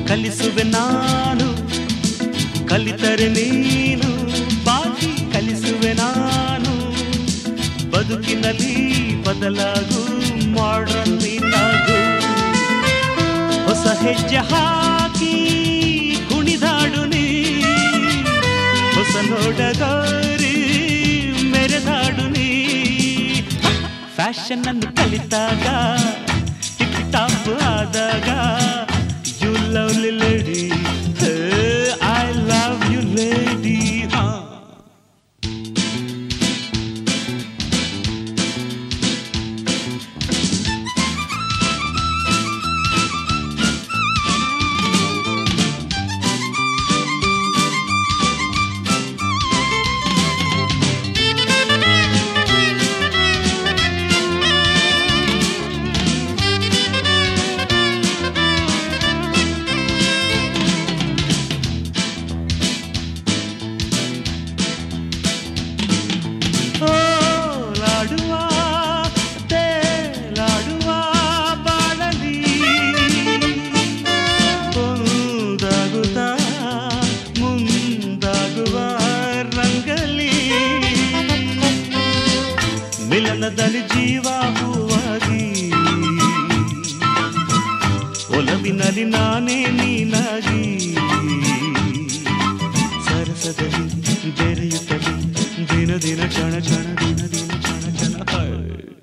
ಕಲಿಸುವೆ ನಾನು ಕಲಿತರೆ ನೀನು ಬಾಕಿ ಕಲಿಸುವೆ ನಾನು ಬದುಕಿನಲ್ಲಿ ಬದಲಾಗು ಮಾಡ್ರನ್ ನೀನಾಗು ಹೊಸ ಹೆಜ್ಜೆ ಹಾಕಿ ಕುಣಿದಾಡು ನೀ ಹೊಸ ನೋಡಗಾರಿ ಮೆರೆದಾಡು ನೀ ಫ್ಯಾಷನ್ ಅನ್ನು ಕಲಿತಾಗ ಟಿಕ್ ಟಾಪ್ ಆದಾಗ you lovely lady I love you lady ಹಾ ಓಲಾಡುವ ತೇಲಾಡುವ ಬಾಳಲಿ ಒಂದಾಗುತ್ತ ಮುಂದಾಗುವ ರಂಗಲಿ ಮಿಲನದಲ್ಲಿ ಜೀವ ಹೂವಾಗಿ ಒಲವಿನಲ್ಲಿ ನಾನೇ ನೀನಾಗಿ ಸರಸದಲ್ಲಿ ಬೆರೆಯುತ್ತಲಿ ದಿನ ದಿನ ಕ್ಷಣ ಕ್ಷಣ ದಿನ ದಿನ ಕ್ಷಣ ಕ್ಷಣ ಹಾಯ್.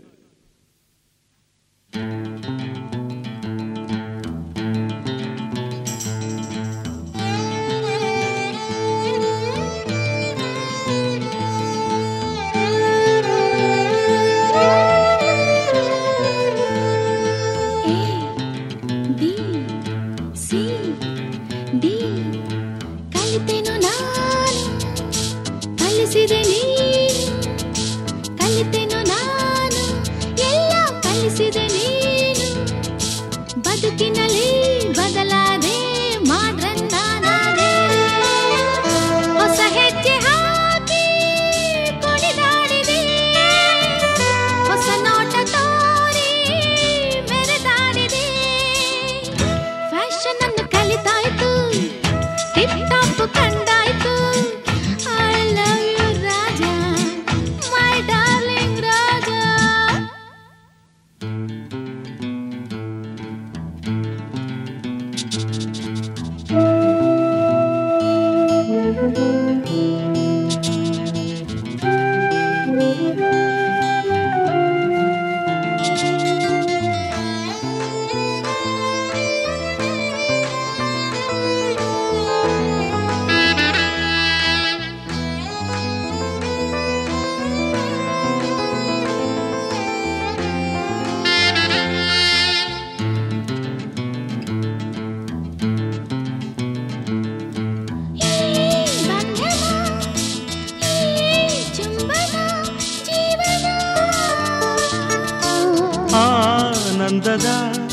ಬಿ ಸಿ ಡಿ ಕಲಿತೆನು ನಾನು ಕಲಿಸಿದೆ ನೀನು ಕಲಿತೆನು ನಾನು ಎಲ್ಲ ಕಲಿಸಿದೆ ನೀನು ಬದುಕಿನಲ್ಲಿ ಬದಲಾದೆ ಮಾಡ್ರನ್ ನಾನಾದೆ ಹೊಸ ಹೆಜ್ಜೆ ಹಾಕಿ ಕುಣಿದಾಡಿದೆ ಹೊಸ ನೋಟ ತೋರಿ ಮೆರೆದಾಡಿದೆ ಫ್ಯಾಷನ್ ಅನ್ನು ಕಲಿತಾಯ್ತು ಟಿಪ್ ಟಾಪ್ ಕಂಡಾಯ್ತು I love you Raja my darling Raja ಈ ಬಂಧನ ಈ ಚುಂಬನ ಜೀವನ ಆನಂದದ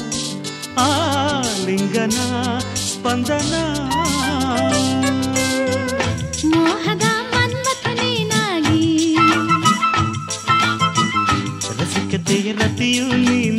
ಆಲಿಂಗನ ಸ್ಪಂದನ ಮೋಹದ ಮನ್ಮಥ ನೀನಾಗಿ ರಸಿಕತೆಯ ರತಿಯು ನೀ